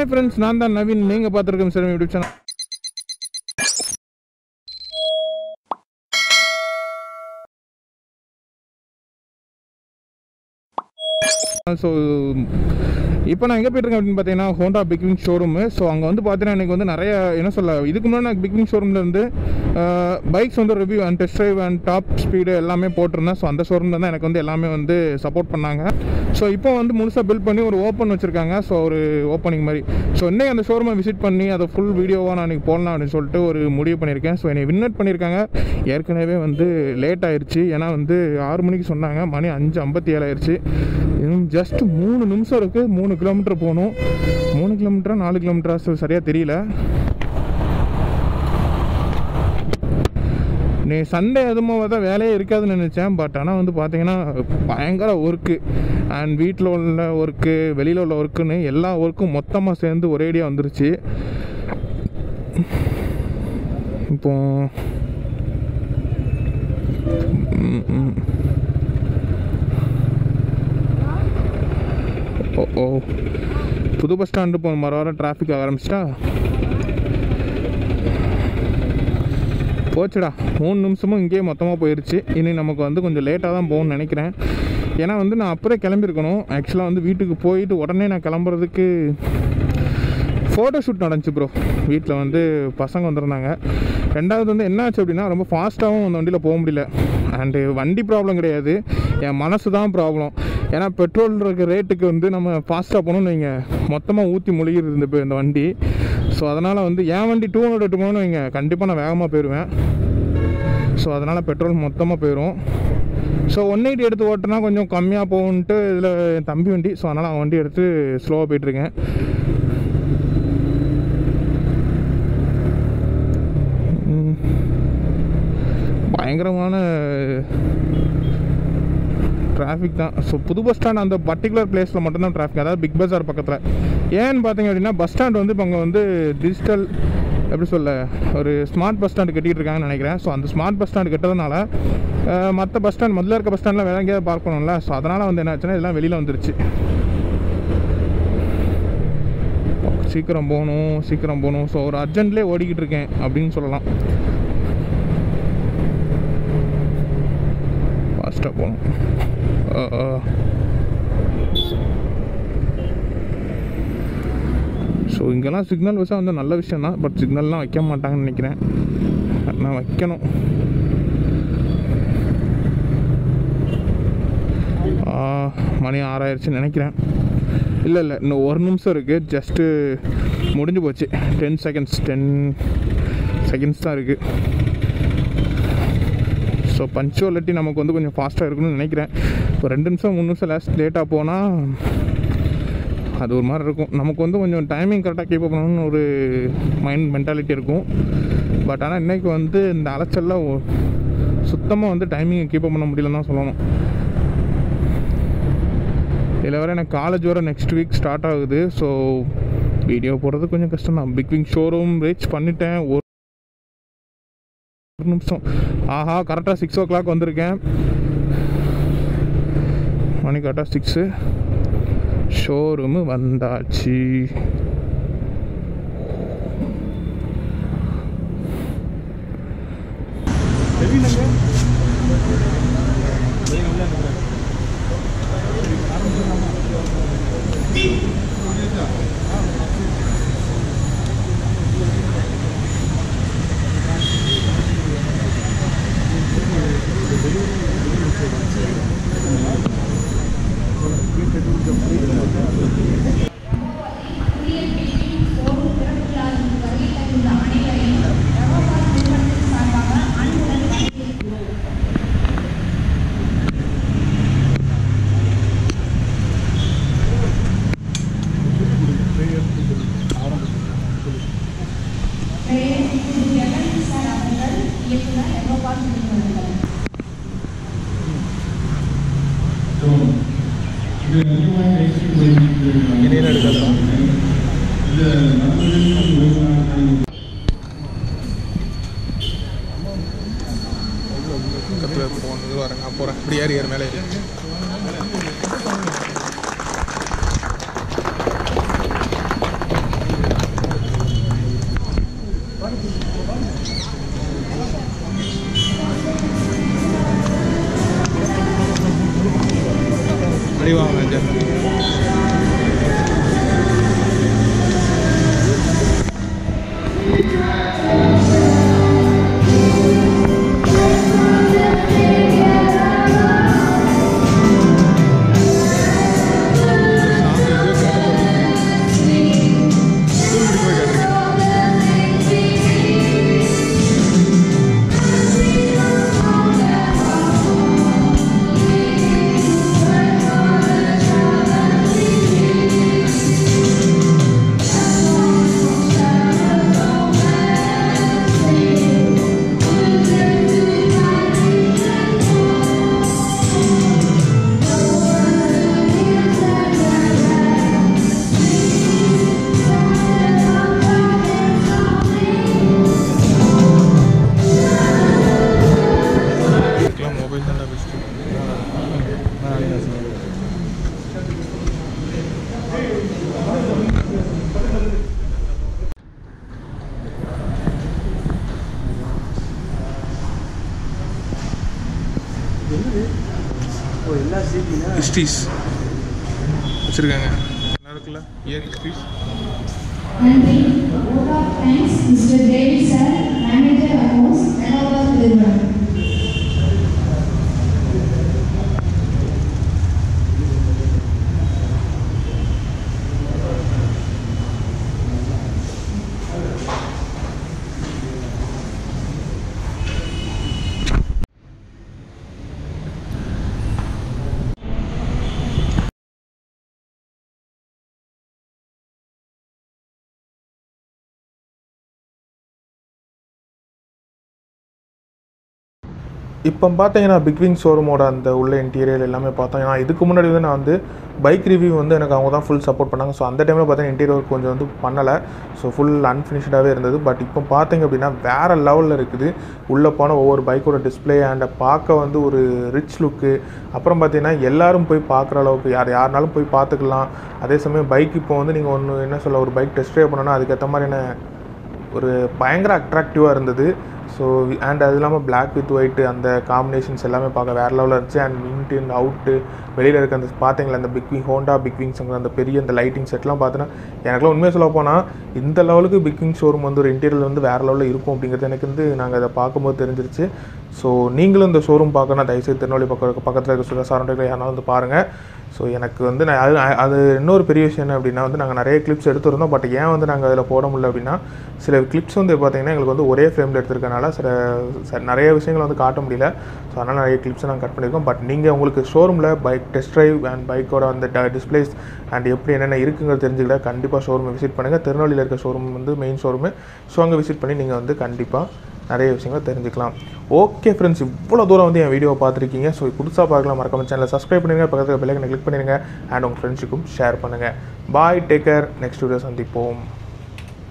Hi friends நான் தான் நவீன் நீங்கள் பார்த்துருக்கோம் சார் யூடியூப் சேனல் ஸோ இப்போ நான் எங்கே போயிட்டுருக்கேன் அப்படின்னு பார்த்தீங்கன்னா ஹோண்டா பிக்விங் ஷோரூமு ஸோ அங்கே வந்து பார்த்தீங்கன்னா எனக்கு வந்து நிறைய என்ன சொல்ல இதுக்கு முன்னாடி நான் பிக்விங் ஷோரூமில் இருந்து பைக்ஸ் வந்து review and test drive and top speed எல்லாமே போட்டிருந்தேன் ஸோ அந்த ஷோரூமில் தான் எனக்கு வந்து எல்லாமே வந்து சப்போர்ட் பண்ணாங்க ஸோ இப்போ வந்து முழுசாக பில்ட் பண்ணி ஒரு ஓப்பன் வச்சுருக்காங்க ஸோ ஒரு ஓப்பனிங் மாதிரி ஸோ இன்னைக்கு அந்த ஷோரூமை விசிட் பண்ணி அதை ஃபுல் வீடியோவாக நான் இன்றைக்கி போடலாம் அப்படின்னு சொல்லிட்டு ஒரு முடிவு பண்ணியிருக்கேன் ஸோ என்னை வின்னட் பண்ணியிருக்காங்க ஏற்கனவே வந்து லேட் ஆயிடுச்சு ஏன்னா வந்து ஆறு மணிக்கு சொன்னாங்க மணி அஞ்சு ஐம்பத்தி ஏழு ஆயிடுச்சு இன்னும் ஜஸ்ட் மூணு நிமிஷம் இருக்குது மூணு கிலோமீட்டர் போகணும் மூணு கிலோமீட்டரா நாலு கிலோமீட்டரா ஸோ சரியாக தெரியல நீ சண்டே அதுமாக தான் வேலையே இருக்காதுன்னு நினச்சேன் பட் ஆனால் வந்து பார்த்தீங்கன்னா பயங்கர ஒர்க்கு அண்ட் வீட்டில் உள்ள ஒர்க்கு வெளியில் உள்ள ஒர்க்குன்னு எல்லா ஒர்க்கும் மொத்தமாக சேர்ந்து ஒரேடியாக வந்துருச்சு இப்போ ம், ம். ஓ ஓ புது பஸ் ஸ்டாண்டு இப்போ மறு வாரம் டிராஃபிக் ஆரம்பிச்சிட்டா போச்சுடா மூணு நிமிஷமும் இங்கேயே மொத்தமாக போயிடுச்சு இனி நமக்கு வந்து கொஞ்சம் லேட்டாக தான் போகணும்னு நினைக்கிறேன் ஏன்னா வந்து நான் அப்படியே கிளம்பியிருக்கணும் ஆக்சுவலாக வந்து வீட்டுக்கு போயிட்டு உடனே நான் கிளம்புறதுக்கு ஃபோட்டோ ஷூட் நடந்துச்சு ப்ரோ வீட்டில் வந்து பசங்க வந்திருந்தாங்க ரெண்டாவது வந்து என்ன ஆச்சு அப்படின்னா ரொம்ப ஃபாஸ்ட்டாகவும் அந்த வண்டியில் போக முடியல அண்டு வண்டி ப்ராப்ளம் கிடையாது என் மனசு தான் ப்ராப்ளம் ஏன்னா பெட்ரோல் இருக்க ரேட்டுக்கு வந்து நம்ம ஃபாஸ்ட்டாக போகணும்னு வைங்க மொத்தமாக ஊற்றி முழுகிருது இந்த இந்த வண்டி ஸோ அதனால் வந்து என் வண்டி டூ ஹண்ட்ரட் எட்டு போகணும்னு வைங்க கண்டிப்பாக நான் வேகமாக போயிடுவேன் ஸோ அதனால் பெட்ரோல் மொத்தமாக போயிடும் ஸோ ஒன் எயிட்டி எடுத்து ஓட்டினா கொஞ்சம் கம்மியாக போகுன்ட்டு இதில் என் தம்பி வண்டி ஸோ அதனால் அவன் வண்டி எடுத்து ஸ்லோவாக போயிட்டுருக்கேன் ம். பயங்கரமான டிராஃபிக் தான் ஸோ புது பஸ் ஸ்டாண்ட் அந்த பர்டிகுலர் பிளேஸில் மட்டும்தான் டிராஃபிக் அதாவது பிக் பஸார் பக்கத்தில் ஏன்னு பார்த்தீங்க அப்படின்னா பஸ் ஸ்டாண்ட் வந்து இப்போ அங்கே வந்து டிஜிட்டல் எப்படி சொல்ல ஒரு ஸ்மார்ட் பஸ் ஸ்டாண்டு கட்டிகிட்டு இருக்காங்கன்னு நினைக்கிறேன் ஸோ அந்த ஸ்மார்ட் பஸ் ஸ்டாண்டு கட்டுறதுனால மற்ற பஸ் ஸ்டாண்ட் முதல்ல இருக்க பஸ் ஸ்டாண்டில் வேற எங்கேயாவது பார்க்கணும்ல ஸோ அதனால் வந்து என்ன ஆச்சுன்னா இதெல்லாம் வெளியில் வந்துருச்சு சீக்கிரம் போகணும் சீக்கிரம் போகணும் ஸோ ஒரு அர்ஜென்ட்லேயே ஓடிக்கிட்டு இருக்கேன் அப்படின்னு சொல்லலாம் ஃபாஸ்ட்டாக போகணும் ஸோ இங்கெல்லாம் சிக்னல் வச்சா வந்து நல்ல விஷயம் தான் பட் சிக்னல்லாம் வைக்க மாட்டாங்கன்னு நினைக்கிறேன் நான் வைக்கணும் ஆ, மணி ஆறாயிருச்சுன்னு நினைக்கிறேன் இல்லை இல்லை இன்னும் ஒரு நிமிஷம் இருக்குது ஜஸ்ட்டு முடிஞ்சு போச்சு டென் செகண்ட்ஸ் டென் செகண்ட்ஸ் தான் இருக்குது ஸோ பஞ்சுவலிட்டி நமக்கு வந்து கொஞ்சம் ஃபாஸ்ட்டாக இருக்கணும்னு நினைக்கிறேன் இப்போ ரெண்டு நிமிஷம் மூணு நிமிஷம் லேஸ் லேட்டாக போனால் அது ஒரு மாதிரி இருக்கும் நமக்கு வந்து கொஞ்சம் டைமிங் கரெக்டாக கீப் பண்ணணும்னு ஒரு மைண்ட் மென்டாலிட்டி இருக்கும் பட் ஆனால் இன்றைக்கி வந்து இந்த அலைச்சல்லாம் சுத்தமாக வந்து டைமிங்கை கீப் பண்ண முடியலன்னு தான் சொல்லணும் இதில் வேறு எனக்கு காலேஜ் வர நெக்ஸ்ட் வீக் ஸ்டார்ட் ஆகுது ஸோ வீடியோ போடுறது கொஞ்சம் கஷ்டம் தான் பிக் விங் ஷோரூம் ரீச் பண்ணிட்டேன் ஒரு ஒரு நிமிஷம் ஆஹா கரெக்டாக சிக்ஸ் ஓ கிளாக் வந்திருக்கேன் மணி கரெக்டாக சிக்ஸு ஷோரூமு வந்தாச்சு பக்கத்தில் போனது வரேன் நான் போகிறேன் இப்படி ஏறி ஏறு மேலே ஏறி ஓ எல்லா சீட்டினா ஹிஸ்ட்ரிஸ் வச்சுருக்காங்க நல்லா இருக்குல்ல இயர் ஹிஸ்ட்ரிஸ் நன்றி vote of thanks Mr. David sir, manager accounts, Lenovo நிறுவனம் இப்போ பார்த்தீங்கன்னா பிக்விங் ஷோரூமோட அந்த உள்ள இன்டீரியர் எல்லாமே பார்த்தோம் ஏன்னா இதுக்கு முன்னாடி வந்து நான் வந்து பைக் ரிவ்யூ வந்து எனக்கு அவங்க தான் ஃபுல் சப்போர்ட் பண்ணாங்க ஸோ அந்த டைமில் பார்த்தீங்கன்னா இன்டீரியர் கொஞ்சம் வந்து பண்ணலை ஸோ ஃபுல் அன்ஃபினிஷ்டாகவே இருந்தது பட் இப்போ பார்த்தீங்க அப்படின்னா வேறு லெவலில் இருக்குது உள்ளே போன ஒவ்வொரு பைக்கோட டிஸ்பிளே அண்ட் பார்க்க வந்து ஒரு ரிச் லுக்கு அப்புறம் பார்த்தீங்கன்னா எல்லாரும் போய் பார்க்குற அளவுக்கு யார் யாருனாலும் போய் பார்த்துக்கலாம் அதே சமயம் பைக் இப்போ வந்து நீங்கள் ஒன்று என்ன சொல்ல ஒரு பைக் டெஸ்ட் ட்ரைவ் பண்ணணும்னா அதுக்கேற்ற மாதிரியான ஒரு பயங்கர அட்ராக்டிவாக இருந்தது ஸோ அண்ட் அது இல்லாமல் பிளாக் வித் ஒயிட்டு அந்த காம்பினேஷன்ஸ் எல்லாமே பார்க்க வேறு லெவலில் இருந்துச்சு அண்ட் இன்ட்டு இந்த அவுட்டு வெளியில் இருக்க அந்த பார்த்தீங்களா அந்த பிக் விங் ஹோண்டா பிக் விங்ஸுங்கிற அந்த பெரிய அந்த லைட்டிங் செட்லாம் பார்த்தீங்கன்னா எனக்குலாம் உண்மையாக சொல்ல போனால் இந்த லெவலுக்கு பிக் விங் ஷோரூம் வந்து ஒரு இன்டீரியர் வந்து வேறு லெவலில் இருக்கும் அப்படிங்கிறது எனக்கு வந்து நாங்கள் அதை பார்க்கும்போது தெரிஞ்சிருச்சு ஸோ நீங்களும் இந்த ஷோரூம் பார்க்கணும் தயவுசெய்து திருநெல்வேலி பக்கம் பக்கத்தில் இருக்க சுக சரௌண்டில் யாராவது வந்து பாருங்கள் ஸோ எனக்கு வந்து நான் அது அது இன்னொரு பெரிய விஷயம் என்ன அப்படின்னா வந்து நாங்கள் நிறைய கிளிப்ஸ் எடுத்திருந்தோம் பட் ஏன் வந்து நாங்கள் அதில் போட முடியல அப்படின்னா சில கிளிப்ஸ் வந்து பார்த்தீங்கன்னா எங்களுக்கு வந்து ஒரே ஃப்ரேமில் எடுத்திருக்கனால சில சில நிறைய விஷயங்களை வந்து காட்ட முடியல ஸோ அதனால் நிறைய கிளிப்ஸை நாங்கள் கட் பண்ணியிருக்கோம் பட் நீங்கள் உங்களுக்கு ஷோரூமில் பைக் டெஸ்ட் ட்ரைவ் அண்ட் பைக்கோட அந்த டிஸ்பிளேஸ் அண்ட் எப்படி என்னென்ன இருக்குங்கிறது தெரிஞ்சுக்கிட்ட கண்டிப்பாக ஷோரூமை விசிட் பண்ணுங்கள் திருநெல்வேலியில் இருக்க ஷோரூம் வந்து மெயின் ஷோரூமு ஸோ அங்கே விசிட் பண்ணி நீங்கள் வந்து கண்டிப்பாக நிறைய விஷயங்களை தெரிஞ்சுக்கலாம் ஓகே ஃப்ரெண்ட்ஸ் இவ்வளோ தூரம் வந்து என் வீடியோவை பார்த்துருக்கீங்க ஸோ புதுசாக பார்க்கலாம் மறக்காம சேனலை சப்ஸ்கிரைப் பண்ணிடுங்க பக்கத்தில் பெல்லைக்கனை கிளிக் பண்ணிடுங்க அண்ட் உங்கள் ஃப்ரெண்ட்ஸுக்கும் ஷேர் பண்ணுங்கள் bye take care next video சந்திப்போம்